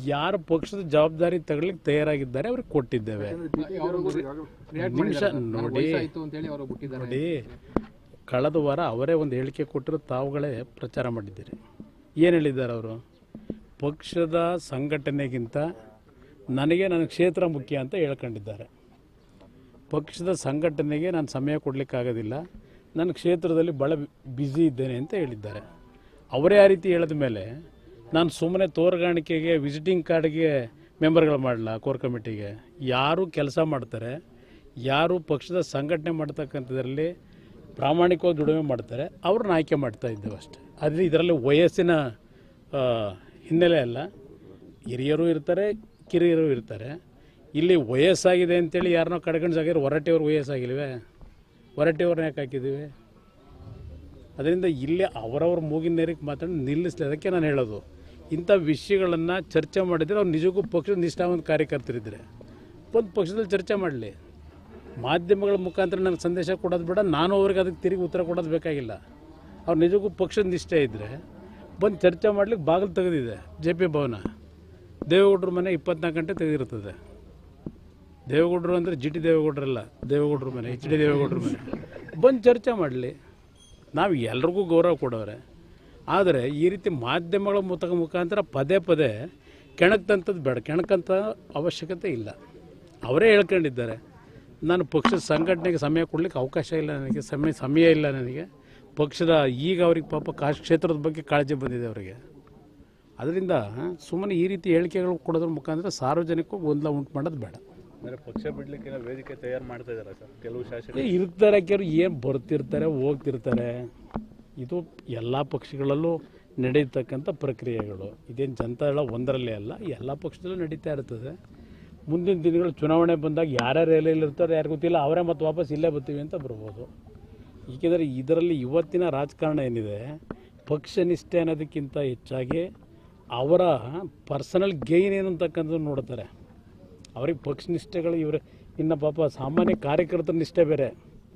ಯಾರು ಪಕ್ಷದ ಜವಾಬ್ದಾರಿ ತಗೊಳ್ಳಿಕ್ಕೆ ತಯಾರಾಗಿದ್ದಾರೆ ಅವ್ರಿಗೆ ಕೊಟ್ಟಿದ್ದೇವೆ ನಿಮಿಷ ನೋಡಿ ಆಯ್ತು ಅಂತ ಹೇಳಿ ಅವರು ಬಿಟ್ಟಿದ್ದಾರೆ ನೋಡಿ ಕಳೆದ ವಾರ ಅವರೇ ಒಂದು ಹೇಳಿಕೆ ಕೊಟ್ಟರು ತಾವುಗಳೇ ಪ್ರಚಾರ ಮಾಡಿದ್ದೀರಿ ಏನು ಹೇಳಿದ್ದಾರೆ ಅವರು ಪಕ್ಷದ ಸಂಘಟನೆಗಿಂತ ನನಗೆ ನನ್ನ ಕ್ಷೇತ್ರ ಮುಖ್ಯ ಅಂತ ಹೇಳ್ಕೊಂಡಿದ್ದಾರೆ ಪಕ್ಷದ ಸಂಘಟನೆಗೆ ನಾನು ಸಮಯ ಕೊಡಲಿಕ್ಕಾಗೋದಿಲ್ಲ ನನ್ನ ಕ್ಷೇತ್ರದಲ್ಲಿ ಭಾಳ ಬ್ಯುಸಿ ಇದ್ದೇನೆ ಅಂತ ಹೇಳಿದ್ದಾರೆ ಅವರೇ ಆ ರೀತಿ ಹೇಳಿದ ಮೇಲೆ ನಾನು ಸುಮ್ಮನೆ ತೋರ್ಗಾಣಿಕೆಗೆ ವಿಸಿಟಿಂಗ್ ಕಾರ್ಡ್ಗೆ ಮೆಂಬರ್ಗಳು ಮಾಡಲ್ಲ ಕೋರ್ ಕಮಿಟಿಗೆ ಯಾರು ಕೆಲಸ ಮಾಡ್ತಾರೆ ಯಾರು ಪಕ್ಷದ ಸಂಘಟನೆ ಮಾಡ್ತಕ್ಕಂಥದ್ರಲ್ಲಿ ಪ್ರಾಮಾಣಿಕವಾಗಿ ದುಡಿಮೆ ಮಾಡ್ತಾರೆ ಅವ್ರನ್ನ ಆಯ್ಕೆ ಮಾಡ್ತಾ ಇದ್ದೇವೆ ಅಷ್ಟೇ ಆದರೆ ಇದರಲ್ಲಿ ವಯಸ್ಸಿನ ಆ, ಹಿನ್ನೆಲೆ ಅಲ್ಲ ಹಿರಿಯರು ಇರ್ತಾರೆ ಕಿರಿಯರು ಇರ್ತಾರೆ ಇಲ್ಲಿ ವಯಸ್ಸಾಗಿದೆ ಅಂತೇಳಿ ಯಾರನ್ನೋ ಕಡ್ಕೊಂಡು ಸಾಕಿದ್ರೆ ಹೊರಟಿಯವ್ರು ವಯಸ್ಸಾಗಿಲ್ವೇ ಹೊರಟಿಯವ್ರನ್ನ ಯಾಕೆ ಹಾಕಿದ್ದೀವಿ ಅದರಿಂದ ಇಲ್ಲಿ ಅವರವ್ರ ಮೂಗಿನ ನೇರಿಗೆ ಮಾತಾಡಿ ನಿಲ್ಲಿಸಲಿ ಅದಕ್ಕೆ ನಾನು ಹೇಳೋದು ಇಂಥ ವಿಷಯಗಳನ್ನು ಚರ್ಚೆ ಮಾಡಿದರೆ ಅವ್ರು ನಿಜಕ್ಕೂ ಪಕ್ಷದ ನಿಷ್ಠಾವಂತ ಕಾರ್ಯಕರ್ತರಿದ್ದರೆ ಒಂದು ಪಕ್ಷದಲ್ಲಿ ಚರ್ಚೆ ಮಾಡಲಿ ಮಾಧ್ಯಮಗಳ ಮುಖಾಂತರ ನನಗೆ ಸಂದೇಶ ಕೊಡೋದು ಬೇಡ ನಾನು ಅವ್ರಿಗೆ ಅದಕ್ಕೆ ತಿರುಗಿ ಉತ್ತರ ಕೊಡೋದು ಬೇಕಾಗಿಲ್ಲ ಅವ್ರು ನಿಜಕ್ಕೂ ಪಕ್ಷದ ನಿಷ್ಠೆ ಇದ್ದರೆ ಬಂದು ಚರ್ಚೆ ಮಾಡ್ಲಿಕ್ಕೆ ಬಾಗಿಲು ತೆಗೆದಿದೆ ಜೆ ಪಿ ಭವನ ದೇವೇಗೌಡರ ಮನೆ ಇಪ್ಪತ್ನಾಲ್ಕು ಗಂಟೆ ತೆಗೆದಿರ್ತದೆ ದೇವೇಗೌಡರು ಅಂದರೆ ಜಿ ಟಿ ದೇವೇಗೌಡರಲ್ಲ ದೇವೇಗೌಡರ ಮನೆ ಎಚ್ ಡಿ ದೇವೇಗೌಡರ ಮನೆ ಬಂದು ಚರ್ಚೆ ಮಾಡಲಿ ನಾವು ಎಲ್ರಿಗೂ ಗೌರವ ಕೊಡೋರೆ ಆದರೆ ಈ ರೀತಿ ಮಾಧ್ಯಮಗಳ ಮುಖ ಮುಖಾಂತರ ಪದೇ ಪದೇ ಕೆಣಕ್ತಂಥದ್ದು ಬೇಡ ಕೆಣಕಂತ ಅವಶ್ಯಕತೆ ಇಲ್ಲ ಅವರೇ ಹೇಳ್ಕೊಂಡಿದ್ದಾರೆ ನಾನು ಪಕ್ಷದ ಸಂಘಟನೆಗೆ ಸಮಯ ಕೊಡಲಿಕ್ಕೆ ಅವಕಾಶ ಇಲ್ಲ ನನಗೆ ಸಮಯ ಸಮಯ ಇಲ್ಲ ನನಗೆ ಪಕ್ಷದ ಈಗ ಅವ್ರಿಗೆ ಪಾಪ ಕಾಶ್ ಕ್ಷೇತ್ರದ ಬಗ್ಗೆ ಕಾಳಜಿ ಬಂದಿದೆ ಅವರಿಗೆ ಅದರಿಂದ ಸುಮ್ಮನೆ ಈ ರೀತಿ ಹೇಳಿಕೆಗಳು ಕೊಡೋದ್ರ ಮುಖಾಂತರ ಸಾರ್ವಜನಿಕವಾಗಿ ಗೊಂದಲ ಉಂಟು ಮಾಡೋದು ಬೇಡ ಅಂದ್ರೆ ಪಕ್ಷ ಬಿಡ್ಲಿಕ್ಕೆ ಏನೋ ವೇದಿಕೆ ತಯಾರು ಮಾಡ್ತಾ ಇದಾರೆ ಸರ್ ಕೆಲವು ಶಾಸಕರು ಏ, ಇರ್ತಾರೆ ಕೆಲವರು ಏನು ಬರ್ತಿರ್ತಾರೆ ಹೋಗ್ತಿರ್ತಾರೆ ಇದು ಎಲ್ಲ ಪಕ್ಷಗಳಲ್ಲೂ ನಡೀತಕ್ಕಂಥ ಪ್ರಕ್ರಿಯೆಗಳು ಇದೇನು ಜನತಾದಳ ಒಂದರಲ್ಲೇ ಅಲ್ಲ ಎಲ್ಲ ಪಕ್ಷದಲ್ಲೂ ನಡೀತಾ ಇರ್ತದೆ ಮುಂದಿನ ದಿನಗಳು ಚುನಾವಣೆ ಬಂದಾಗ ಯಾರ್ಯಾರು ಎಲ್ಲೆಲ್ಲಿ ಇರ್ತಾರೆ ಯಾರು ಗೊತ್ತಿಲ್ಲ ಅವರೇ ಮತ್ತೆ ವಾಪಸ್ ಇಲ್ಲೇ ಬರ್ತೀವಿ ಅಂತ ಬರ್ಬೋದು ಏಕೆಂದರೆ ಇದರಲ್ಲಿ ಇವತ್ತಿನ ರಾಜಕಾರಣ ಏನಿದೆ ಪಕ್ಷ ನಿಷ್ಠೆ ಅನ್ನೋದಕ್ಕಿಂತ ಹೆಚ್ಚಾಗಿ ಅವರ ಪರ್ಸನಲ್ ಗೇನ್ ಏನು ಅಂತಕ್ಕಂಥದ್ದು ನೋಡ್ತಾರೆ ಅವ್ರಿಗೆ ಪಕ್ಷ ನಿಷ್ಠೆಗಳು ಇವರು ಇನ್ನು ಪಾಪ ಸಾಮಾನ್ಯ ಕಾರ್ಯಕರ್ತರ ನಿಷ್ಠೆ ಬೇರೆ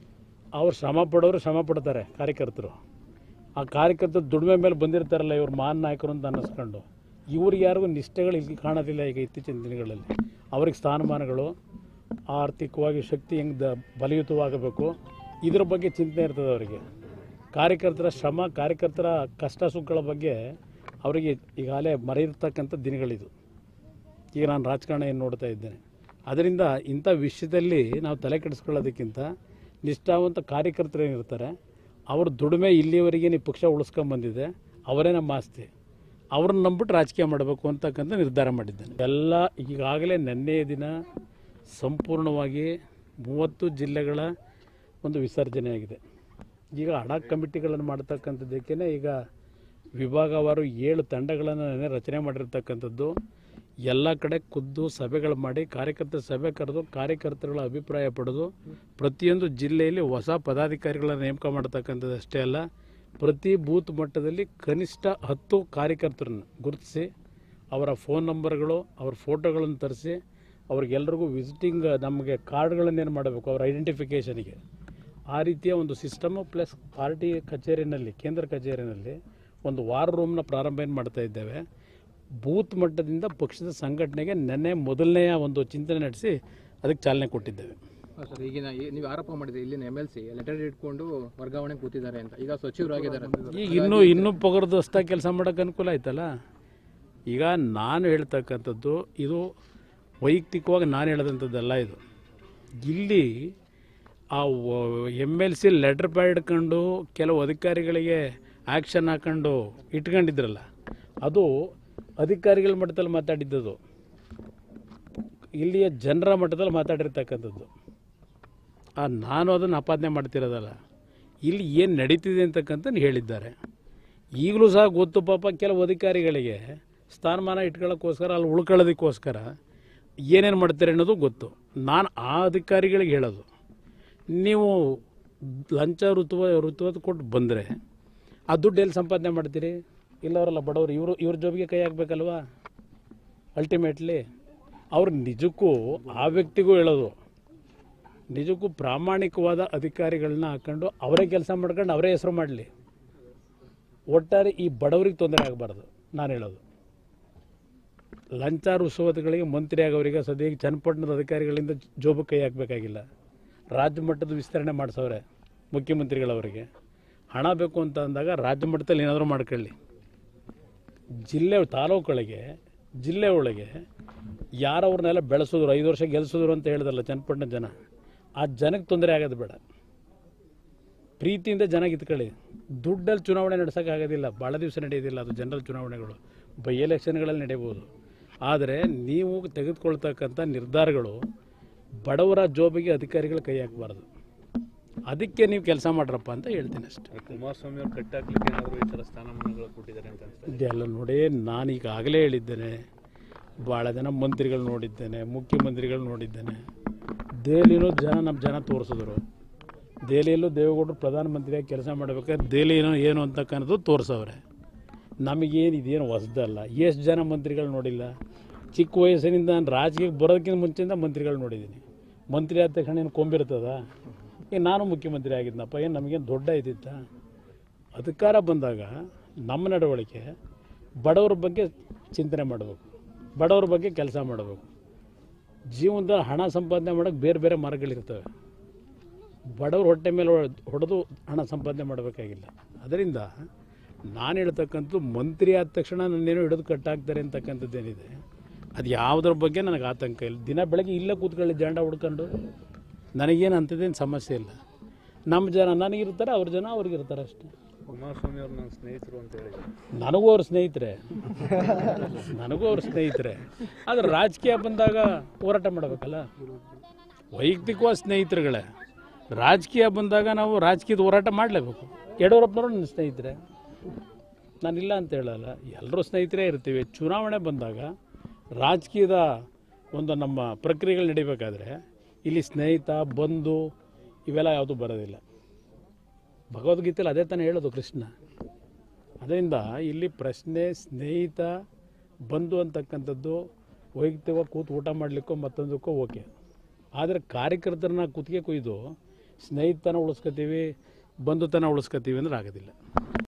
ಅವ್ರು ಶ್ರಮ ಪಡೋರು ಶ್ರಮ ಪಡ್ತಾರೆ ಕಾರ್ಯಕರ್ತರು ಆ ಕಾರ್ಯಕರ್ತರ ದುಡಿಮೆ ಮೇಲೆ ಬಂದಿರ್ತಾರಲ್ಲ ಇವ್ರು ಮಹಾನ್ ನಾಯಕರು ಅಂತ ಅನ್ನಿಸ್ಕೊಂಡು ಇವ್ರಿಗೆ ಯಾರಿಗೂ ನಿಷ್ಠೆಗಳು ಇಲ್ಲಿ ಕಾಣೋದಿಲ್ಲ ಈಗ ಇತ್ತೀಚಿನ ದಿನಗಳಲ್ಲಿ ಅವ್ರಿಗೆ ಸ್ಥಾನಮಾನಗಳು ಆರ್ಥಿಕವಾಗಿ ಶಕ್ತಿ ಹೆಂಗೆ ದ ಬಲಯುತವಾಗಬೇಕು ಇದ್ರ ಬಗ್ಗೆ ಚಿಂತನೆ ಇರ್ತದೆ ಅವರಿಗೆ ಕಾರ್ಯಕರ್ತರ ಶ್ರಮ ಕಾರ್ಯಕರ್ತರ ಕಷ್ಟ ಸುಖಗಳ ಬಗ್ಗೆ ಅವರಿಗೆ ಈಗಾಗಲೇ ಮರೆಯಿರ್ತಕ್ಕಂಥ ದಿನಗಳಿದು ಈಗ ನಾನು ರಾಜಕಾರಣ ಏನು ನೋಡ್ತಾ ಇದ್ದೇನೆ ಅದರಿಂದ ಇಂಥ ವಿಷಯದಲ್ಲಿ ನಾವು ತಲೆ ಕೆಡಿಸ್ಕೊಳ್ಳೋದಕ್ಕಿಂತ ನಿಷ್ಠಾವಂತ ಕಾರ್ಯಕರ್ತರು ಏನಿರ್ತಾರೆ ಅವ್ರ ದುಡಿಮೆ ಇಲ್ಲಿವರೆಗೆ ನೀವು ಪಕ್ಷ ಉಳಿಸ್ಕೊಂಬಂದಿದೆ ಅವರೇ ನಮ್ಮ ಆಸ್ತಿ ಅವ್ರನ್ನ ನಂಬಿಟ್ಟು ರಾಜಕೀಯ ಮಾಡಬೇಕು ಅಂತಕ್ಕಂಥ ನಿರ್ಧಾರ ಮಾಡಿದ್ದೇನೆ ಎಲ್ಲ ಈಗಾಗಲೇ ನೆನ್ನೆಯ ದಿನ ಸಂಪೂರ್ಣವಾಗಿ ಮೂವತ್ತು ಜಿಲ್ಲೆಗಳ ಒಂದು ವಿಸರ್ಜನೆಯಾಗಿದೆ ಈಗ ಹಣ ಕಮಿಟಿಗಳನ್ನು ಮಾಡ್ತಕ್ಕಂಥದ್ದಕ್ಕೇ ಈಗ ವಿಭಾಗವಾರು ಏಳು ತಂಡಗಳನ್ನು ನೆನ್ನೆ ರಚನೆ ಮಾಡಿರ್ತಕ್ಕಂಥದ್ದು ಎಲ್ಲ ಕಡೆ ಖುದ್ದು ಸಭೆಗಳು ಮಾಡಿ ಕಾರ್ಯಕರ್ತರ ಸಭೆ ಕರೆದು ಕಾರ್ಯಕರ್ತರುಗಳ ಅಭಿಪ್ರಾಯ ಪಡೆದು ಪ್ರತಿಯೊಂದು ಜಿಲ್ಲೆಯಲ್ಲಿ ಹೊಸ ಪದಾಧಿಕಾರಿಗಳನ್ನು ನೇಮಕ ಮಾಡ್ತಕ್ಕಂಥದ್ದು ಅಷ್ಟೇ ಅಲ್ಲ ಪ್ರತಿ ಬೂತ್ ಮಟ್ಟದಲ್ಲಿ ಕನಿಷ್ಠ ಹತ್ತು ಕಾರ್ಯಕರ್ತರನ್ನು ಗುರುತಿಸಿ ಅವರ ಫೋನ್ ನಂಬರ್ಗಳು ಅವ್ರ ಫೋಟೋಗಳನ್ನು ತರಿಸಿ ಅವ್ರಿಗೆಲ್ರಿಗೂ ವಿಸಿಟಿಂಗ್ ನಮಗೆ ಕಾರ್ಡ್ಗಳನ್ನೇನು ಮಾಡಬೇಕು ಅವ್ರ ಐಡೆಂಟಿಫಿಕೇಷನಿಗೆ ಆ ರೀತಿಯ ಒಂದು ಸಿಸ್ಟಮು ಪ್ಲಸ್ ಪಾರ್ಟಿ ಕಚೇರಿನಲ್ಲಿ ಕೇಂದ್ರ ಕಚೇರಿನಲ್ಲಿ ಒಂದು ವಾರ್ ರೂಮ್ನ ಪ್ರಾರಂಭ ಏನು ಮಾಡ್ತಾ ಇದ್ದೇವೆ ಬೂತ್ ಮಟ್ಟದಿಂದ ಪಕ್ಷದ ಸಂಘಟನೆಗೆ ನೆನ್ನೆ ಮೊದಲನೆಯ ಒಂದು ಚಿಂತನೆ ನಡೆಸಿ ಅದಕ್ಕೆ ಚಾಲನೆ ಕೊಟ್ಟಿದ್ದೇವೆ ಸರ್ ಈಗಿನ ಈ- ನೀವು ಆರೋಪ ಮಾಡಿದ್ರೆ ಇಲ್ಲಿನ ಎಮ್ ಎಲ್ ಸಿ ಲೆಟರ್ ಇಟ್ಕೊಂಡು ವರ್ಗಾವಣೆ ಕೂತಿದ್ದಾರೆ ಅಂತ ಈಗ ಸಚಿವರಾಗಿದ್ದಾರೆ ಈಗ ಇನ್ನೂ ಇನ್ನೂ ಪೊಗರದಸ್ತ ಕೆಲಸ ಮಾಡೋಕ್ಕೆ ಅನುಕೂಲ ಆಯ್ತಲ್ಲ ಈಗ ನಾನು ಹೇಳ್ತಕ್ಕಂಥದ್ದು ಇದು ವೈಯಕ್ತಿಕವಾಗಿ ನಾನು ಹೇಳದಂಥದ್ದಲ್ಲ ಇದು ಇಲ್ಲಿ ಆ M L C letter pad ಇಟ್ಕೊಂಡು ಕೆಲವು ಅಧಿಕಾರಿಗಳಿಗೆ ಆ್ಯಕ್ಷನ್ ಹಾಕೊಂಡು ಇಟ್ಕೊಂಡಿದ್ರಲ್ಲ ಅದು ಅಧಿಕಾರಿಗಳ ಮಟ್ಟದಲ್ಲಿ ಮಾತಾಡಿದ್ದದು ಇಲ್ಲಿಯ ಜನರ ಮಟ್ಟದಲ್ಲಿ ಮಾತಾಡಿರ್ತಕ್ಕಂಥದ್ದು ಆ ನಾನು ಅದನ್ನು ಆಪಾದನೆ ಮಾಡ್ತಿರೋದಲ್ಲ ಇಲ್ಲಿ ಏನು ನಡೀತಿದೆ ಅಂತಕ್ಕಂಥ ಹೇಳಿದ್ದಾರೆ ಈಗಲೂ ಸಹ ಗೊತ್ತು ಪಾಪ ಕೆಲವು ಅಧಿಕಾರಿಗಳಿಗೆ ಸ್ಥಾನಮಾನ ಇಟ್ಕೊಳ್ಳೋಕ್ಕೋಸ್ಕರ ಅಲ್ಲಿ ಉಳ್ಕೊಳ್ಳೋದಕ್ಕೋಸ್ಕರ ಏನೇನು ಮಾಡ್ತಾರೆ ಅನ್ನೋದು ಗೊತ್ತು ನಾನು ಆ ಅಧಿಕಾರಿಗಳಿಗೆ ಹೇಳೋದು ನೀವು ಲಂಚ ಋತುವ ಋತುವತ್ ಕೊಟ್ಟು ಬಂದರೆ ಆ ದುಡ್ಡು ಎಲ್ಲಿ ಸಂಪಾದನೆ ಮಾಡ್ತೀರಿ ಇಲ್ಲವರಲ್ಲ ಬಡವರು ಇವರು ಇವ್ರ ಜೋಬಿಗೆ ಕೈ ಹಾಕ್ಬೇಕಲ್ವಾ ಅಲ್ಟಿಮೇಟ್ಲಿ ಅವ್ರು ನಿಜಕ್ಕೂ ಆ ವ್ಯಕ್ತಿಗೂ ಹೇಳೋದು ನಿಜಕ್ಕೂ ಪ್ರಾಮಾಣಿಕವಾದ ಅಧಿಕಾರಿಗಳನ್ನ ಹಾಕೊಂಡು ಅವರೇ ಕೆಲಸ ಮಾಡ್ಕೊಂಡು ಅವರೇ ಹೆಸರು ಮಾಡಲಿ ಒಟ್ಟಾರೆ ಈ ಬಡವರಿಗೆ ತೊಂದರೆ ಆಗಬಾರ್ದು ನಾನು ಹೇಳೋದು ಲಂಚ ರುಸುವತುಗಳಿಗೆ ಮಂತ್ರಿ ಆಗೋರಿಗೆ ಸದ್ಯಕ್ಕೆ ಚನ್ನಪಟ್ಟಣದ ಅಧಿಕಾರಿಗಳಿಂದ ಜೋಬು ಕೈ ಹಾಕಬೇಕಾಗಿಲ್ಲ ರಾಜ್ಯ ಮಟ್ಟದ ವಿಸ್ತರಣೆ ಮಾಡಿಸವ್ರೆ ಮುಖ್ಯಮಂತ್ರಿಗಳವರಿಗೆ ಹಣ ಬೇಕು ಅಂತ ಅಂದಾಗ ರಾಜ್ಯ ಮಟ್ಟದಲ್ಲಿ ಏನಾದರೂ ಮಾಡ್ಕೊಳ್ಳಿ ಜಿಲ್ಲೆ ತಾಲೂಕೊಳಗೆ ಜಿಲ್ಲೆ ಒಳಗೆ ಯಾರವ್ರನ್ನೆಲ್ಲ ಬೆಳೆಸಿದ್ರು ಐದು ವರ್ಷ ಗೆಲ್ಸಿದ್ರು ಅಂತ ಹೇಳಿದಲ್ಲ ಚನ್ನಪಟ್ಟಣ ಜನ ಆ ಜನಕ್ಕೆ ತೊಂದರೆ ಆಗೋದು ಬೇಡ ಪ್ರೀತಿಯಿಂದ ಜನ ಗಿತ್ಕೊಳ್ಳಿ ದುಡ್ಡಲ್ಲಿ ಚುನಾವಣೆ ನಡೆಸೋಕ್ಕಾಗೋದಿಲ್ಲ ಭಾಳ ದಿವಸ ನಡೆಯೋದಿಲ್ಲ ಅದು ಜನರಲ್ ಚುನಾವಣೆಗಳು ಬೈ ಎಲೆಕ್ಷನ್ಗಳಲ್ಲಿ ನಡೆಯಬಹುದು ಆದರೆ ನೀವು ತೆಗೆದುಕೊಳ್ತಕ್ಕಂಥ ನಿರ್ಧಾರಗಳು ಬಡವರ ಜೋಬಿಗೆ ಅಧಿಕಾರಿಗಳು ಕೈ ಹಾಕಬಾರ್ದು ಅದಕ್ಕೆ ನೀವು ಕೆಲಸ ಮಾಡ್ರಪ್ಪ ಅಂತ ಹೇಳ್ತೀನಿ ಅಷ್ಟೇ ಕುಮಾರಸ್ವಾಮಿ ಅವ್ರು ಕಟ್ಟಾಕ್ಲಿಕ್ಕೆ ಏನಾದರೂ ಈ ಥರ ಸ್ಥಾನಮಾನಗಳು ಕೊಟ್ಟಿದ್ದಾರೆ ಅಂತ ಅನ್ಸುತ್ತೆ ಇದೆಲ್ಲ ನೋಡಿ ನಾನು ಈಗಾಗಲೇ ಹೇಳಿದ್ದೇನೆ ಭಾಳ ಜನ ಮಂತ್ರಿಗಳು ನೋಡಿದ್ದೇನೆ ಮುಖ್ಯಮಂತ್ರಿಗಳು ನೋಡಿದ್ದೇನೆ ದೆಹಲಿನೂ ಜನ ನಮ್ಮ ಜನ ತೋರಿಸಿದ್ರು ದೆಹಲಿಯಲ್ಲೂ ದೇವೇಗೌಡರು ಪ್ರಧಾನಮಂತ್ರಿಯಾಗಿ ಕೆಲಸ ಮಾಡಬೇಕಾದ್ರೆ ದೆಹಲಿ ಏನೋ ಏನು ಅಂತಕ್ಕನ್ನೋದು ತೋರಿಸವ್ರೆ ನಮಗೇನು ಇದೇನು ಹೊಸ್ದಲ್ಲ ಎಷ್ಟು ಜನ ಮಂತ್ರಿಗಳು ನೋಡಿಲ್ಲ ಚಿಕ್ಕ ವಯಸ್ಸಿನಿಂದ ನಾನು ರಾಜಕೀಯಕ್ಕೆ ಬರೋದಕ್ಕಿಂತ ಮುಂಚೆಯಿಂದ ಮಂತ್ರಿಗಳು ನೋಡಿದ್ದೀನಿ ಮಂತ್ರಿ ಆದ ತಕ್ಷಣ ಏನು ಕೊಂಬಿರ್ತದ ಈಗ ನಾನು ಮುಖ್ಯಮಂತ್ರಿ ಆಗಿದ್ನಪ್ಪ ಏನು ನಮಗೇನು ದೊಡ್ಡ ಇದ್ದಿತ್ತ ಅಧಿಕಾರ ಬಂದಾಗ ನಮ್ಮ ನಡವಳಿಕೆ ಬಡವ್ರ ಬಗ್ಗೆ ಚಿಂತನೆ ಮಾಡಬೇಕು ಬಡವ್ರ ಬಗ್ಗೆ ಕೆಲಸ ಮಾಡಬೇಕು ಜೀವನದಲ್ಲಿ ಹಣ ಸಂಪಾದನೆ ಮಾಡೋಕ್ಕೆ ಬೇರೆ ಬೇರೆ ಮಾರ್ಗಗಳಿರ್ತವೆ ಬಡವ್ರ ಹೊಟ್ಟೆ ಮೇಲೆ ಹೊಡೆದು ಹಣ ಸಂಪಾದನೆ ಮಾಡಬೇಕಾಗಿಲ್ಲ ಅದರಿಂದ ನಾನು ಹೇಳ್ತಕ್ಕಂಥದ್ದು ಮಂತ್ರಿ ಆದ ತಕ್ಷಣ ನನ್ನೇನೋ ಹಿಡಿದು ಕಟ್ಟಾಕ್ತಾರೆ ಅಂತಕ್ಕಂಥದ್ದೇನಿದೆ ಅದು ಯಾವುದ್ರ ಬಗ್ಗೆ ನನಗೆ ಆತಂಕ ಇಲ್ಲ ದಿನ ಬೆಳಗ್ಗೆ ಇಲ್ಲೇ ಕೂತ್ಕೊಳ್ಳಿ ಜಂಡ ಹುಡ್ಕೊಂಡು ನನಗೇನು ಅಂಥದ್ದೇನು ಸಮಸ್ಯೆ ಇಲ್ಲ ನಮ್ಮ ಜನ ನನಗಿರ್ತಾರೆ ಅವ್ರ ಜನ ಅವ್ರಿಗಿರ್ತಾರೆ ಅಷ್ಟೇ ಕುಮಾರಸ್ವಾಮಿ ಅವ್ರು ನನ್ನ ಸ್ನೇಹಿತರು ಅಂತ ಹೇಳಿದ್ದಾರೆ ನನಗೂ ಅವ್ರ ಸ್ನೇಹಿತರೆ ನನಗೂ ಅವ್ರ ಸ್ನೇಹಿತರೆ ಆದರೆ ರಾಜಕೀಯ ಬಂದಾಗ ಹೋರಾಟ ಮಾಡಬೇಕಲ್ಲ ವೈಯಕ್ತಿಕವಾದ ಸ್ನೇಹಿತರುಗಳೇ ರಾಜಕೀಯ ಬಂದಾಗ ನಾವು ರಾಜಕೀಯದ ಹೋರಾಟ ಮಾಡಲೇಬೇಕು ಯಡಿಯೂರಪ್ಪನವರು ನನ್ನ ಸ್ನೇಹಿತರೆ ನಾನಿಲ್ಲ ಅಂತ ಹೇಳಲ್ಲ ಎಲ್ಲರೂ ಸ್ನೇಹಿತರೇ ಇರ್ತೀವಿ ಚುನಾವಣೆ ಬಂದಾಗ ರಾಜಕೀಯದ ಒಂದು ನಮ್ಮ ಪ್ರಕ್ರಿಯೆಗಳು ನಡಿಬೇಕಾದ್ರೆ ಇಲ್ಲಿ ಸ್ನೇಹಿತ ಬಂಧು ಇವೆಲ್ಲ ಯಾವುದು ಬರೋದಿಲ್ಲ ಭಗವದ್ಗೀತೆಯಲ್ಲಿ ಅದೇ ತಾನೇ ಹೇಳೋದು ಕೃಷ್ಣ ಅದರಿಂದ ಇಲ್ಲಿ ಪ್ರಶ್ನೆ ಸ್ನೇಹಿತ ಬಂಧು ಅಂತಕ್ಕಂಥದ್ದು ವೈಯಕ್ತಿಕವಾಗಿ ಕೂತು ಊಟ ಮಾಡಲಿಕ್ಕೋ ಮತ್ತೊಂದಕ್ಕೋ ಓಕೆ ಆದರೆ ಕಾರ್ಯಕರ್ತರನ್ನ ಕುತ್ತಿಗೆ ಕೊಯ್ದು ಸ್ನೇಹಿತನ ಉಳಿಸ್ಕೊತೀವಿ ಬಂಧುತನ ಉಳಿಸ್ಕೊತೀವಿ ಅಂದ್ರೆ ಆಗೋದಿಲ್ಲ